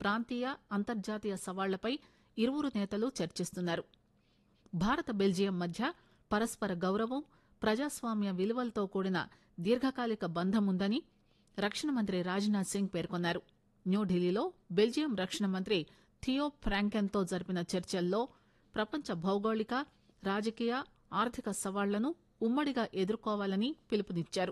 ప్రాంతీయ అంతర్జాతీయ సవాళ్లపై ఇరువురు నేతలు చర్చిస్తున్నారు భారత బెల్జియం మధ్య పరస్పర గౌరవం ప్రజాస్వామ్య విలువలతో కూడిన దీర్ఘకాలిక బంధం ఉందని రక్షణ మంత్రి రాజ్నాథ్ సింగ్ పేర్కొన్నారు న్యూఢిల్లీలో బెల్జియం రక్షణ మంత్రి థియో ఫ్రాంకెన్తో జరిపిన చర్చల్లో ప్రపంచ భౌగోళిక రాజకీయ ఆర్థిక సవాళ్లను ఉమ్మడిగా ఎదుర్కోవాలని పిలుపునిచ్చారు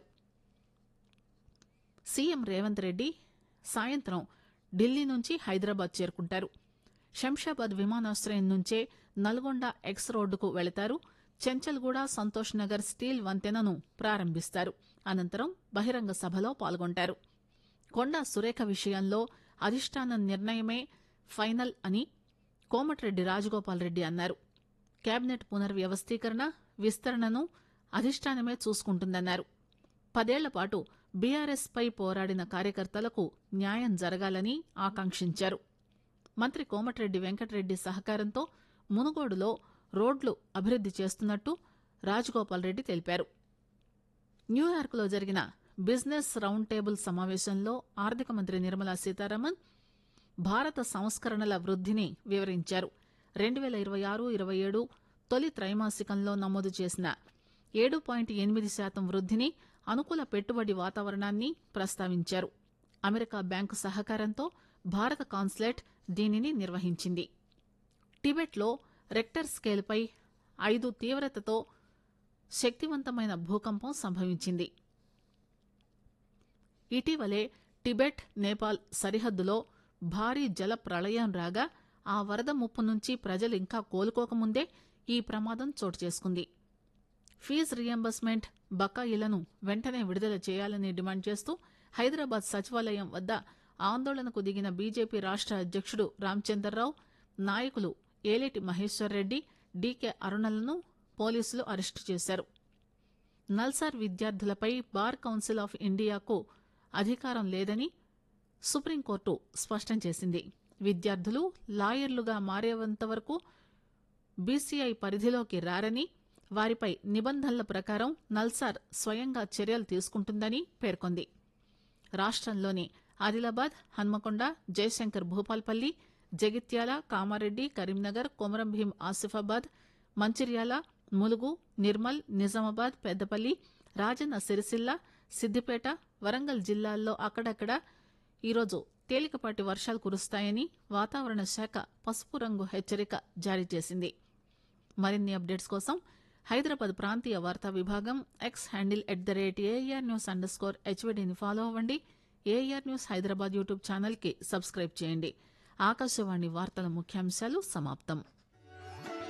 సీఎం రేవంత్ రెడ్డి సాయంత్రం ఢిల్లీ నుంచి హైదరాబాద్ చేరుకుంటారు శంషాబాద్ విమానాశ్రయం నుంచే నల్గొండ ఎక్స్ రోడ్డుకు వెళతారు చెంచల్గూడ సంతోష్ నగర్ స్టీల్ వంతెనను ప్రారంభిస్తారు అనంతరం బహిరంగ సభలో పాల్గొంటారు కొండా సురేఖ విషయంలో అధిష్టానం నిర్ణయమే ఫైనల్ అని కోమటిరెడ్డి రాజగోపాల్ రెడ్డి అన్నారు కేబినెట్ పునర్వ్యవస్థీకరణ విస్తరణను అధిష్టానమే చూసుకుంటుందన్నారు పదేళ్ల పాటు బీఆర్ఎస్ పై పోరాడిన కార్యకర్తలకు న్యాయం జరగాలని ఆకాంక్షించారు మంత్రి కోమటిరెడ్డి వెంకటరెడ్డి సహకారంతో మునుగోడులో రోడ్లు అభివృద్ది చేస్తున్నట్టు రాజగోపాల్ రెడ్డి తెలిపారు న్యూయార్క్ లో జరిగిన బిజినెస్ రౌండ్ టేబుల్ సమావేశంలో ఆర్థిక మంత్రి నిర్మలా సీతారామన్ భారత సంస్కరణల వృద్దిని వివరించారు రెండు పేల ఇరవై ఆరు ఇరవై ఏడు తొలి త్రైమాసికంలో నమోదు చేసిన ఏడు పాయింట్ ఎనిమిది శాతం వృద్దిని అనుకూల పెట్టుబడి వాతావరణాన్ని ప్రస్తావించారు అమెరికా బ్యాంకు సహకారంతో భారత కాన్సులేట్ దీనిని నిర్వహించింది టిబెట్లో రెక్టర్ స్కేల్పై ఐదు తీవ్రతతో శక్తివంతమైన భూకంపం సంభవించింది ఇటీవలే టిబెట్ నేపాల్ సరిహద్దులో భారీ జల ప్రళయం రాగా ఆ వరద ముప్పు నుంచి ప్రజలు ఇంకా కోలుకోకముందే ఈ ప్రమాదం చోటు చేసుకుంది ఫీజు రియంబర్స్మెంట్ బకాయిలను వెంటనే విడుదల చేయాలని డిమాండ్ చేస్తూ హైదరాబాద్ సచివాలయం వద్ద ఆందోళనకు దిగిన బీజేపీ రాష్ట అధ్యక్షుడు రామచందర్రావు నాయకులు ఏలేటి మహేశ్వర్ రెడ్డి డీకే అరుణలను పోలీసులు అరెస్టు చేశారు నల్సార్ విద్యార్థులపై బార్ కౌన్సిల్ ఆఫ్ ఇండియాకు అధికారం లేదని సుప్రీంకోర్టు స్పష్టం చేసింది విద్యార్థులు లాయర్లుగా మారేంత వరకు బీసీఐ పరిధిలోకి రారని వారిపై నిబంధనల ప్రకారం నల్సార్ స్వయంగా చర్యలు తీసుకుంటుందని పేర్కొంది రాష్టంలోని ఆదిలాబాద్ హన్మకొండ జయశంకర్ భూపాల్పల్లి జగిత్యాల కామారెడ్డి కరీంనగర్ కొమరంభీం ఆసిఫాబాద్ మంచిర్యాల ములుగు నిర్మల్ నిజామాబాద్ పెద్దపల్లి రాజన్న సిరిసిల్ల సిద్దిపేట వరంగల్ జిల్లాల్లో అక్కడక్కడ ఈరోజు తేలికపాటి వర్షాలు కురుస్తాయని వాతావరణ శాఖ పసుపు రంగు హెచ్చరిక జారీ చేసింది మరిన్ని అప్డేట్స్ కోసం హైదరాబాద్ ప్రాంతీయ వార్తా విభాగం X handle at the rate AIR news underscore స్కోర్ హెచ్వీడీని ఫాలో అవ్వండి AIR news Hyderabad YouTube channel కి సబ్స్క్రైబ్ చేయండి ఆకాశవాణి వార్తల ముఖ్యాంశాలు సమాప్తం